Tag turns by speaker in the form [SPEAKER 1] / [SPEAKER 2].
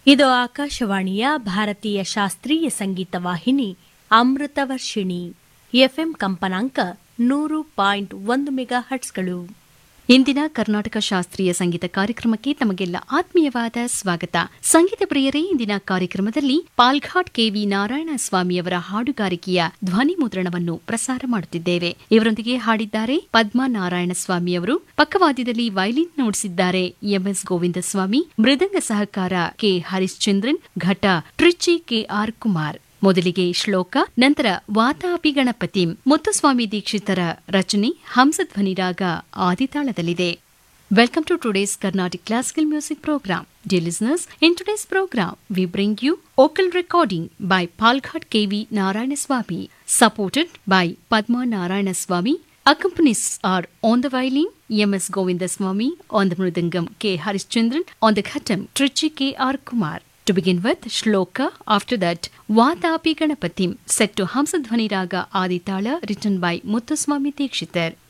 [SPEAKER 1] ಇದು ಆಕಾಶವಾಣಿಯ ಭಾರತೀಯ ಶಾಸ್ತ್ರೀಯ ಸಂಗೀತ ವಾಹಿನಿ ಅಮೃತವರ್ಷಿಣಿ ಎಫ್ಎಂ ಕಂಪನಾಂಕ ನೂರು ಪಾಯಿಂಟ್ ಒಂದು ಮೆಗಾ ಹಟ್ಸ್ಗಳು
[SPEAKER 2] ಇಂದಿನ ಕರ್ನಾಟಕ ಶಾಸ್ತ್ರೀಯ ಸಂಗೀತ ಕಾರ್ಯಕ್ರಮಕ್ಕೆ ತಮಗೆಲ್ಲ ಆತ್ಮೀಯವಾದ ಸ್ವಾಗತ ಸಂಗೀತ ಪ್ರಿಯರೇ ಇಂದಿನ ಕಾರ್ಯಕ್ರಮದಲ್ಲಿ ಪಾಲ್ಘಾಟ್ ಕೆವಿ ನಾರಾಯಣ ಸ್ವಾಮಿಯವರ ಹಾಡುಗಾರಿಕೆಯ ಧ್ವನಿ ಮುದ್ರಣವನ್ನು ಪ್ರಸಾರ ಮಾಡುತ್ತಿದ್ದೇವೆ ಇವರೊಂದಿಗೆ ಹಾಡಿದ್ದಾರೆ ಪದ್ಮಾ ನಾರಾಯಣ ಸ್ವಾಮಿಯವರು ಪಕ್ಕವಾದ್ಯದಲ್ಲಿ ವೈಲಿನ್ ನುಡಿಸಿದ್ದಾರೆ ಎಂಎಸ್ ಗೋವಿಂದ ಸ್ವಾಮಿ ಮೃದಂಗ ಸಹಕಾರ ಕೆ ಹರಿಶ್ಚಂದ್ರನ್ ಘಟ ಟ್ರಿಚಿ ಕೆಆರ್ ಕುಮಾರ್ ಮೊದಲಿಗೆ ಶ್ಲೋಕ ನಂತರ ವಾತಾಪಿ ಗಣಪತಿ ಮುತ್ತುಸ್ವಾಮಿ ದೀಕ್ಷಿತರ ರಚನೆ ಹಂಸಧ್ವನಿ ರಾಗ ಆದಿತಾಳದಲ್ಲಿದೆ Welcome to today's Carnatic Classical Music Program. Dear listeners, in today's program, we bring you vocal recording by Palghat KV Narayanaswamy, supported by Padma Narayanaswamy. Accompanies are on the violin, M.S. Govindaswamy, on the mridangam, K. Harishchandran, on the khatam, Trichy K.R. Kumar. To begin with, Shloka, after that, Vatapi Ganapatim, set to Hamsadhvani Raga Aditala, written by Muthuswami Dikshitar.